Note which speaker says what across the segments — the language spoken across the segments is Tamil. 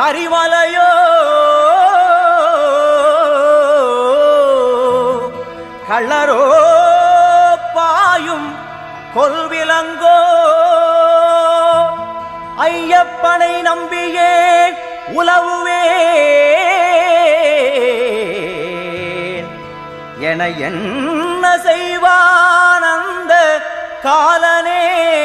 Speaker 1: கரிமலையோ கள்ளரோ பாயும் கொல்விலங்கோ ஐயப்பனை நம்பியே உலவுவேன் என என்ன செய்வான் அந்த காலனே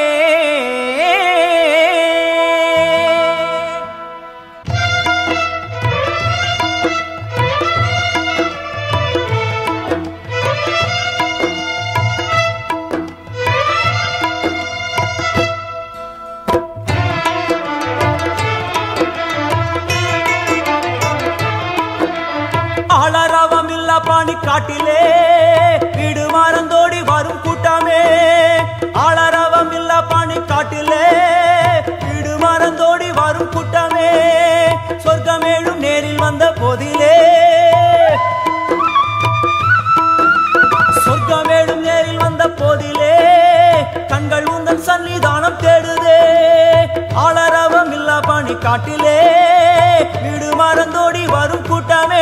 Speaker 1: ஆளரவம் இல்ல பாணி காட்டிலே வீடு மறந்தோடி வரும் கூட்டமே ஆளரவம் இல்ல பாணி காட்டிலே வீடு மறந்தோடி வரும் கூட்டமே சொர்க்கமேழும் நேரில் வந்த போதிலே சொர்க்கமேடும் நேரில் வந்த போதிலே கண்கள் உந்தன் சன்னிதானம் தேடுதே ஆளரவம் இல்ல பணி காட்டிலே வீடு மறந்தோடி வரும் கூட்டமே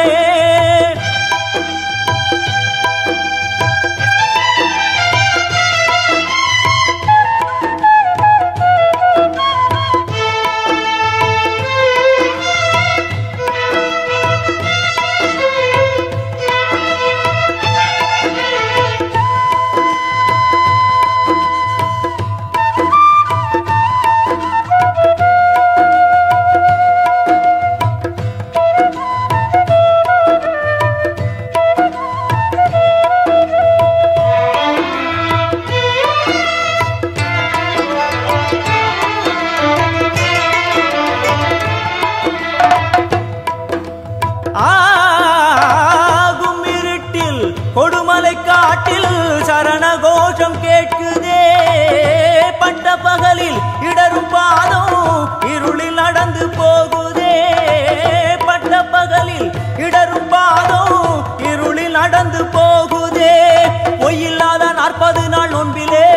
Speaker 1: ஆகும் இருட்டில் கொடுமலை காட்டில் சரண கோஷம் கேட்குதே பட்ட பகலில் இடரும் பாதம் இருளில் நடந்து போகுதே பட்ட பகலில் இடரும் பாதம் இருளில் நடந்து போகுதே பொய்யில்லாத நாற்பது நாள் நோன்பிலே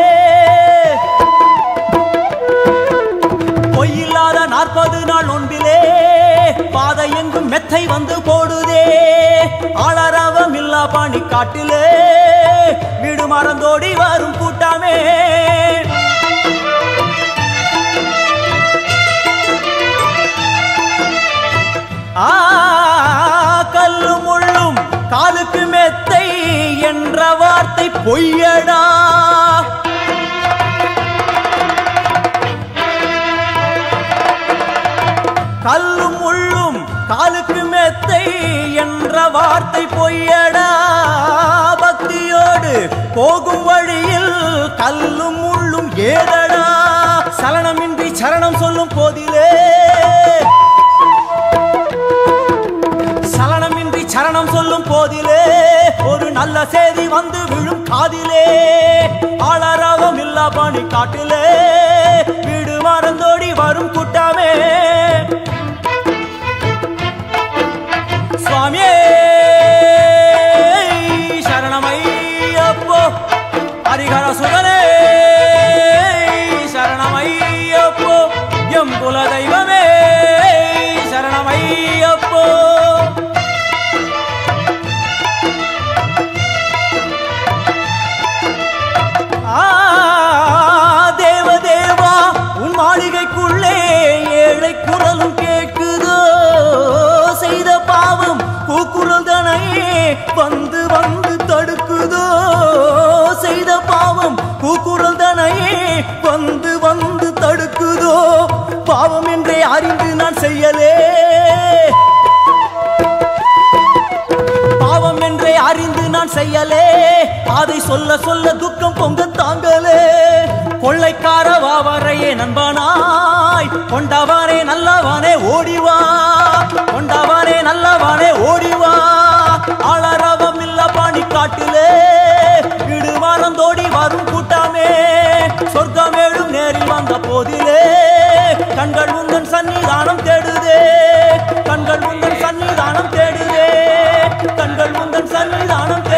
Speaker 1: பொய்யில்லாத நாற்பது நாள் நோன்பிலே பாதை எங்கும் மெத்தை வந்து போடுதே ஆளரவம் இல்லா பாணி காட்டிலே வீடு மறந்தோடி வரும் கூட்டமே ஆ கல்லும் முள்ளும் காலுக்கு மெத்தை என்ற வார்த்தை பொய்யடா கல்லும் முள்ளும் காலுக்கு மெத்தை என்ற வார்த்தை பொய்யடா பக்தியோடு போகும் வழியில் கல்லும் முள்ளும் ஏதடா சலனமின்றி சரணம் சொல்லும் போதிலே சலனமின்றி சரணம் சொல்லும் போதிலே ஒரு நல்ல செய்தி வந்து விழும் காதிலே ஆளரவம் இல்லா பாணி காட்டிலே வீடு மறந்தோடி வரும் கூட்டமே சுவாமியே சரணமையப்போ ஹரிஹர சுதனே சரணமையப்போ எம் குல தெய்வமே சரணமையப்போ ஆ, தேவதேவா உன் மாளிகைக்குள்ளே ஏழை குரலும் கேட்குதோ செய்த பாவம் கூக்குரல் தனையே வந்து வந்து தடுக்குதோ செய்த பாவம் கூக்குரல் தனையே வந்து வந்து தடுக்குதோ பாவம் என்றே அறிந்து நான் செய்யலே பாவம் என்றே அறிந்து நான் செய்யலே அதை சொல்ல சொல்ல துக்கம் பொங்க தாங்கலே கொள்ளைக்கார வாவரையே நண்பனாய் கொண்டவானே நல்லவானே ஓடிவா கொண்டவானே நல்லவானே ஓடிவா ஆளரவம் இல்ல பாணி காட்டிலே இடுமானம் தோடி வரும் கூட்டமே சொர்க்கமேடும் நேரில் வந்த போதிலே கண்கள் உந்தன் சன்னிதானம் தேடுதே கண்கள் உந்தன் சன்னிதானம் தேடுதே கண்கள் உந்தன் சன்னிதானம்